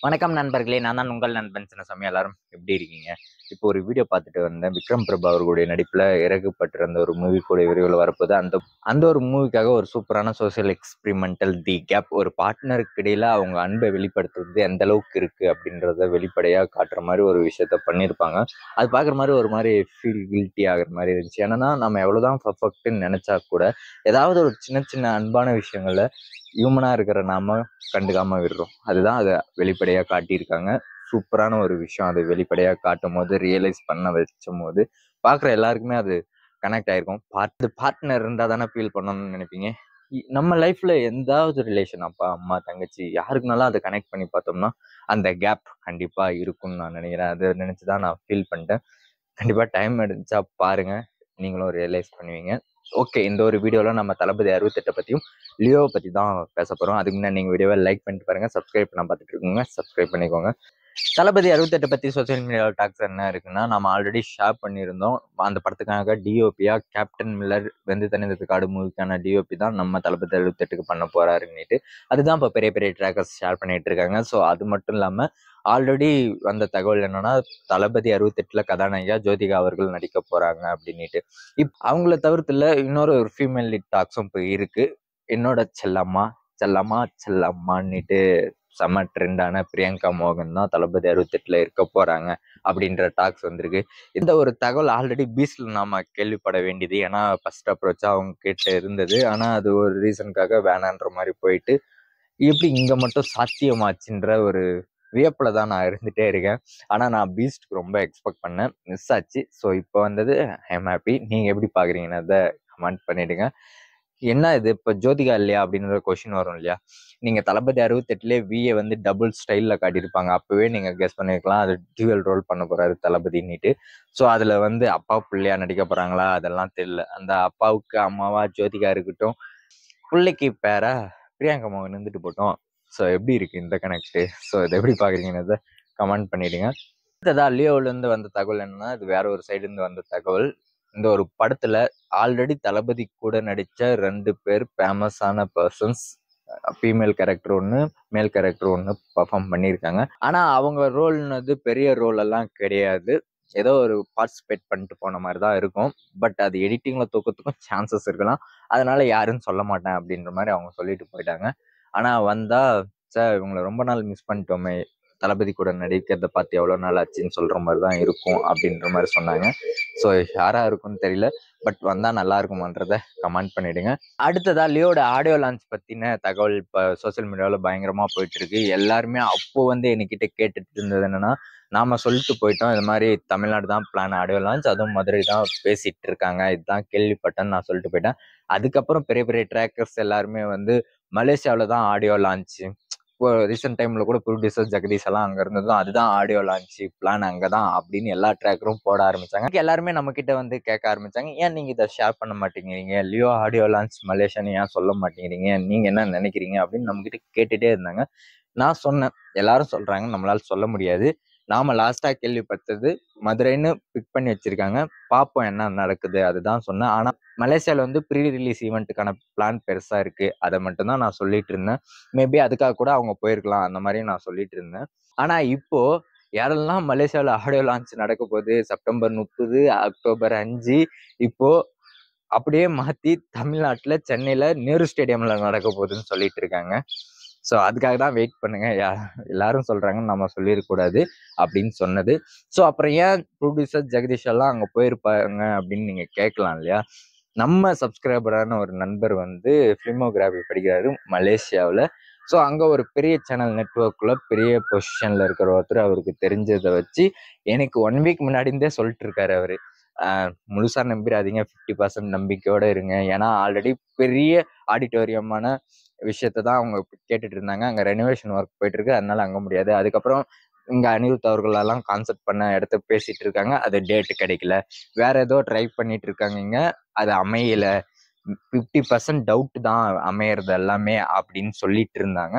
வணக்கம் நண்பர்களே நான் தான் உங்கள் நண்பன் சின்னசாமி எல்லாரும் எப்படி இருக்கீங்க இப்போ ஒரு வீடியோ பார்த்துட்டு வந்தேன் விக்ரம் பிரபு அவர்களுடைய நடிப்பில் இறக்கப்பட்டிருந்த ஒரு மூவி கூட விரைவில் வரப்போகுது அந்த அந்த ஒரு மூவிக்காக ஒரு சூப்பரான சோஷியல் எக்ஸ்பிரிமெண்டல் தி கேப் ஒரு பார்ட்னருக்கு இடையில அவங்க அன்பை வெளிப்படுத்துறது எந்த அளவுக்கு இருக்கு அப்படின்றத வெளிப்படையாக காட்டுற மாதிரி ஒரு விஷயத்த பண்ணியிருப்பாங்க அது பார்க்குற மாதிரி ஒரு மாதிரி ஃபீல் கில்ட்டி ஆகுற மாதிரி இருந்துச்சு ஏன்னா நம்ம எவ்வளோதான் பர்ஃபெக்ட்னு நினச்சா கூட ஏதாவது ஒரு சின்ன சின்ன அன்பான விஷயங்களை ஹியூமனாக இருக்கிற நாம கண்டுக்காம விடுறோம் அதுதான் அதை வெளிப்படையாக காட்டியிருக்காங்க சூப்பரான ஒரு விஷயம் அதை வெளிப்படையாக காட்டும் போது ரியலைஸ் பண்ண வச்சும் போது பார்க்குற எல்லாருக்குமே அது கனெக்ட் ஆயிருக்கும் பார்த்து பார்ட்னர் இருந்தால் தானே ஃபீல் பண்ணணும்னு நினைப்பீங்க இ- நம்ம லைஃப்ல எந்தாவது ரிலேஷன் அப்பா அம்மா தங்கச்சி யாருக்குனாலும் அதை கனெக்ட் பண்ணி பார்த்தோம்னா அந்த கேப் கண்டிப்பா இருக்கும்னு நான் நினைக்கிறேன் அதை நினைச்சு தான் நான் ஃபீல் பண்ணிட்டேன் கண்டிப்பா டைம் எடுத்துச்சா பாருங்க நீங்களும் ரியலைஸ் பண்ணுவீங்க ஓகே இந்த ஒரு வீடியோவில் நம்ம தளபதி அறுபத்தெட்டை பற்றியும் லியோவை பற்றி தான் பேச போகிறோம் அதுக்கு முன்னாடி நீங்கள் வீடியோவை லைக் பண்ணிட்டு பாருங்க சப்ஸ்கிரைப் பண்ண பார்த்துட்டு இருக்கோங்க சப்ஸ்கிரைப் பண்ணிக்கோங்க தளபதி அறுபத்தெட்டு பற்றி சோஷியல் மீடியாவில் டாக்ஸ் என்ன இருக்குன்னா நம்ம ஆல்ரெடி ஷேர் பண்ணியிருந்தோம் அந்த படத்துக்காக டிஓபியா கேப்டன் மில்லர் வெந்து தனிந்தது காடு மூவிக்கான டிஓபி தான் நம்ம தளபதி அறுபத்தெட்டுக்கு பண்ண போறாருன்னுட்டு அதுதான் இப்போ பெரிய பெரிய ட்ராக்கர்ஸ் ஷேர் பண்ணிட்டு இருக்காங்க ஸோ அது மட்டும் இல்லாமல் ஆல்ரெடி வந்த தகவல் என்னன்னா தளபதி அறுபத்தெட்டுல கதாநாயகியா ஜோதிகா அவர்கள் நடிக்க போறாங்க அப்படின்னுட்டு இப் அவங்கள தவிர்த்துல இன்னொரு ஒரு ஃபீமேல் லீட் டாக்ஸும் இப்போ இருக்கு என்னோட செல்லம்மா செல்லம்மா செல்லம்மான்னுட்டு செம்ம ட்ரெண்டான பிரியங்கா மோகன் தான் தளபதி அறுபத்தெட்டுல இருக்க போறாங்க அப்படின்ற டாக்ஸ் வந்திருக்கு இந்த ஒரு தகவல் ஆல்ரெடி பீஸ்ல நாம கேள்விப்பட வேண்டியது ஏன்னா ஃபர்ஸ்ட் அப்ரோச்சா அவங்க கிட்ட இருந்தது ஆனா அது ஒரு ரீசனுக்காக வேணான்ற மாதிரி போயிட்டு எப்படி இங்க மட்டும் சாத்தியமாச்சுன்ற ஒரு வியப்புல தான் நான் இருந்துட்டே இருக்கேன் ஆனா நான் பீஸ்ட்க்கு ரொம்ப எக்ஸ்பெக்ட் பண்ணேன் மிஸ் ஆச்சு ஸோ இப்போ வந்தது ஐம் ஹாப்பி நீங்க எப்படி பாக்குறீங்கன்னு அதை கமெண்ட் பண்ணிடுங்க என்ன இது இப்போ ஜோதிகா இல்லையா அப்படின்ற கொஷின் வரும் இல்லையா நீங்க தளபதி அறுபத்தெட்டுலேயே விஏ வந்து டபுள் ஸ்டைல்ல காட்டியிருப்பாங்க அப்பவே நீங்க கெஸ் பண்ணிருக்கலாம் அது டியூவல் ரோல் பண்ண போறாரு தளபதின்னுட்டு ஸோ அதுல வந்து அப்பா பிள்ளையா நடிக்க போறாங்களா அதெல்லாம் தெரியல அந்த அப்பாவுக்கு அம்மாவா ஜோதிகா இருக்கட்டும் பிள்ளைக்கு பேரா பிரியங்கா மோகன் இருந்துட்டு போட்டோம் ஸோ எப்படி இருக்கு இந்த கனெக்ட் ஸோ இதை எப்படி பாக்குறீங்கன்னு கமெண்ட் பண்ணிடுங்க அடுத்ததா லியோல இருந்து வந்த தகவல் என்னன்னா இது வேற ஒரு சைடு இருந்து வந்த தகவல் இந்த ஒரு படத்துல ஆல்ரெடி தளபதி கூட நடிச்ச ரெண்டு பேர் ஃபேமஸான பர்சன்ஸ் ஃபீமேல் கேரக்டர் ஒன்று மேல் கேரக்டர் ஒன்று பர்ஃபார்ம் பண்ணியிருக்காங்க ஆனால் அவங்க ரோல்னது பெரிய ரோல் எல்லாம் கிடையாது ஏதோ ஒரு பார்ட்டிசிபேட் பண்ணிட்டு போன மாதிரி தான் இருக்கும் பட் அது எடிட்டிங்கில் தூக்கத்துக்கும் சான்சஸ் இருக்கலாம் அதனால யாருன்னு சொல்ல மாட்டேன் அப்படின்ற மாதிரி அவங்க சொல்லிட்டு போயிட்டாங்க ஆனால் வந்தால் சார் இவங்களை ரொம்ப நாள் மிஸ் பண்ணிட்டோமே தளபதி கூட நடிக்கிறத பார்த்து எவ்வளோ நாள் ஆச்சுன்னு சொல்கிற மாதிரி தான் இருக்கும் அப்படின்ற மாதிரி சொன்னாங்க ஸோ யாராக இருக்கும்னு தெரியல பட் வந்தால் நல்லா இருக்குமான்றத கமெண்ட் பண்ணிடுங்க அடுத்ததா லியோட ஆடியோ லான்ச் பற்றின தகவல் இப்போ சோஷியல் மீடியாவில் பயங்கரமாக போயிட்டு இருக்கு எல்லாருமே அப்போ வந்து என்கிட்ட கேட்டுட்டு இருந்தது என்னன்னா நாம சொல்லிட்டு போயிட்டோம் இது மாதிரி தமிழ்நாடு தான் பிளான் ஆடியோ லான்ச் அதுவும் மதுரை தான் பேசிட்டு இருக்காங்க இதுதான் கேள்விப்பட்டேன்னு நான் சொல்லிட்டு போயிட்டேன் அதுக்கப்புறம் பெரிய பெரிய ட்ராக்கர்ஸ் எல்லாருமே வந்து மலேசியாவில் தான் ஆடியோ லான்ச் இப்போ ரீசெண்ட் டைம்ல கூட ப்ரொடியூசர் ஜெகதீஷ் எல்லாம் அங்க இருந்ததும் அதுதான் ஆடியோ லான்ச் பிளான் அங்கதான் அப்படின்னு எல்லா ட்ராக்கரும் போட ஆரம்பிச்சாங்க எல்லாருமே நம்ம கிட்ட வந்து கேட்க ஆரம்பிச்சாங்க ஏன் நீங்க இதை ஷேர் பண்ண மாட்டேங்கிறீங்க லியோ ஆடியோ லான்ச் மலேசியான்னு ஏன் சொல்ல மாட்டேங்கிறீங்க நீங்க என்ன நினைக்கிறீங்க அப்படின்னு நம்ம கிட்ட கேட்டுட்டே இருந்தாங்க நான் சொன்னேன் எல்லாரும் சொல்றாங்க நம்மளால சொல்ல முடியாது நாம லாஸ்டா கேள்விப்பட்டது மதுரைன்னு பிக் பண்ணி வச்சிருக்காங்க பார்ப்போம் என்ன நடக்குது அதுதான் சொன்னேன் ஆனா மலேசியால வந்து ப்ரீ ரிலீஸ் ஈவெண்ட்டுக்கான பிளான் பெருசா இருக்கு அதை மட்டும் தான் நான் சொல்லிட்டு இருந்தேன் மேபி அதுக்காக கூட அவங்க போயிருக்கலாம் அந்த மாதிரி நான் சொல்லிட்டு இருந்தேன் ஆனா இப்போ யாரெல்லாம் மலேசியாவில் ஆடியோ லான்ச் நடக்க போகுது செப்டம்பர் முப்பது அக்டோபர் அஞ்சு இப்போ அப்படியே மாத்தி தமிழ்நாட்டுல சென்னையில நேரு ஸ்டேடியம்ல நடக்க போகுதுன்னு சொல்லிட்டு இருக்காங்க ஸோ அதுக்காக தான் வெயிட் பண்ணுங்க யா எல்லாரும் சொல்றாங்க நம்ம சொல்லிடக்கூடாது அப்படின்னு சொன்னது ஸோ அப்புறம் ஏன் ப்ரொடியூசர் ஜெகதீஷ் எல்லாம் அங்கே போயிருப்பாங்க அப்படின்னு நீங்க கேட்கலாம் இல்லையா நம்ம சப்ஸ்கிரைபரான ஒரு நண்பர் வந்து ஃபிலிமோகிராஃபி படிக்கிறாரு மலேசியாவில் ஸோ அங்கே ஒரு பெரிய சேனல் நெட்ஒர்க்கில் பெரிய பொசிஷனில் இருக்கிற ஒருத்தர் அவருக்கு தெரிஞ்சதை வச்சு எனக்கு ஒன் வீக் முன்னாடி இருந்தே சொல்லிட்டு இருக்காரு அவர் முழுசாக நம்பிடாதீங்க ஃபிஃப்டி பர்சன்ட் நம்பிக்கையோட இருங்க ஏன்னா ஆல்ரெடி பெரிய ஆடிட்டோரியமான விஷயத்தை தான் அவங்க கேட்டுட்டு இருந்தாங்க அங்கே ரெனோவேஷன் ஒர்க் போயிட்டு இருக்கு அதனால அங்கே முடியாது அதுக்கப்புறம் இங்க அனிருத் அவர்கள் எல்லாம் கான்செப்ட் பண்ண இடத்த பேசிட்டு இருக்காங்க அது டேட் கிடைக்கல வேற ஏதோ ட்ரை பண்ணிட்டு இருக்காங்க இங்க அது அமையல ஃபிஃப்டி பர்சன்ட் டவுட் தான் அமையறது எல்லாமே அப்படின்னு சொல்லிட்டு இருந்தாங்க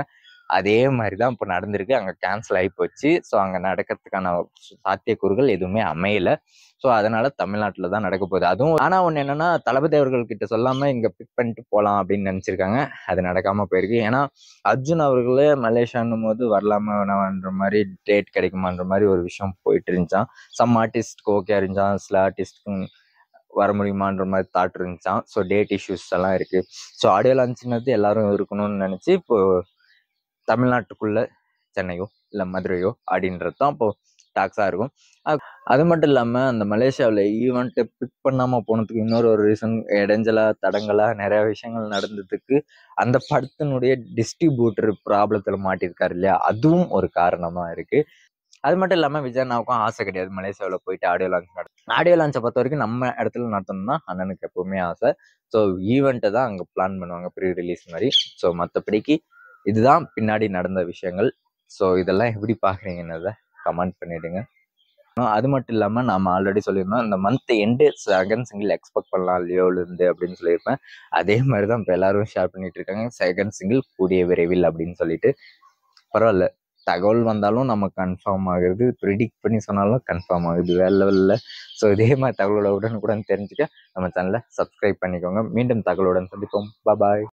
அதே மாதிரி தான் இப்போ நடந்திருக்கு அங்கே கேன்சல் ஆகி போச்சு ஸோ அங்கே நடக்கிறதுக்கான சாத்தியக்கூறுகள் எதுவுமே அமையல ஸோ அதனால தமிழ்நாட்டில் தான் நடக்க போகுது அதுவும் ஆனால் ஒன்று என்னன்னா தளபதி அவர்கள் கிட்ட சொல்லாமல் இங்கே பிக் பண்ணிட்டு போகலாம் அப்படின்னு நினச்சிருக்காங்க அது நடக்காமல் போயிருக்கு ஏன்னா அர்ஜுன் அவர்களே மலேசியான்னும் போது வரலாமா வேணான்ற மாதிரி டேட் கிடைக்குமான்ற மாதிரி ஒரு விஷயம் போயிட்டு இருந்துச்சான் சம் ஆர்டிஸ்ட்க்கு ஓகே இருந்துச்சான் சில ஆர்டிஸ்ட்க்கு வர முடியுமான்ற மாதிரி தாட் இருந்துச்சான் ஸோ டேட் இஷ்யூஸ் எல்லாம் இருக்கு ஸோ ஆடியோ லான்ச்னது எல்லாரும் இருக்கணும்னு நினச்சி இப்போ தமிழ்நாட்டுக்குள்ள சென்னையோ இல்லை மதுரையோ அப்படின்றது தான் இப்போ டாக்ஸாக இருக்கும் அ- அது மட்டும் இல்லாமல் அந்த மலேசியாவில் ஈவெண்ட்டை பிக் பண்ணாமல் போனதுக்கு இன்னொரு ஒரு ரீசன் இடைஞ்சலா தடங்களா நிறைய விஷயங்கள் நடந்ததுக்கு அந்த படத்தினுடைய டிஸ்ட்ரிபியூட்டர் ப்ராப்ளத்தில் மாட்டியிருக்காரு இல்லையா அதுவும் ஒரு காரணமாக இருக்கு அது மட்டும் இல்லாமல் விஜயண்ணாவுக்கும் ஆசை கிடையாது மலேசியாவில் போயிட்டு ஆடியோ லான்ச் நடத்தும் ஆடியோ லான்ச்சை பொறுத்த வரைக்கும் நம்ம இடத்துல நடத்தணும்னா அண்ணனுக்கு எப்பவுமே ஆசை ஸோ ஈவெண்ட்டை தான் அங்கே பிளான் பண்ணுவாங்க ப்ரீ ரிலீஸ் மாதிரி ஸோ மற்றபடிக்கு இதுதான் பின்னாடி நடந்த விஷயங்கள் ஸோ இதெல்லாம் எப்படி பார்க்குறீங்கன்னதை கமெண்ட் பண்ணிடுங்க ஆனா, அது மட்டும் இல்லாமல் நம்ம ஆல்ரெடி சொல்லியிருந்தோம் இந்த month end second single expect பண்ணலாம் லியோலேருந்து அப்படின்னு சொல்லியிருப்பேன் அதே மாதிரி தான் இப்போ எல்லாரும் ஷேர் பண்ணிட்டு இருக்காங்க செகண்ட் சிங்கிள் கூடிய விரைவில் அப்படின்னு சொல்லிட்டு பரவாயில்ல தகவல் வந்தாலும் நம்ம கன்ஃபார்ம் ஆகுறது ப்ரிடிக்ட் பண்ணி சொன்னாலும் கன்ஃபார்ம் ஆகுது வேற லெவலில் ஸோ இதே மாதிரி தகவலோட உடனுக்குடன் தெரிஞ்சுக்க நம்ம சேனலை சப்ஸ்கிரைப் பண்ணிக்கோங்க மீண்டும் தகவலுடன் சந்திப்போம் பாய்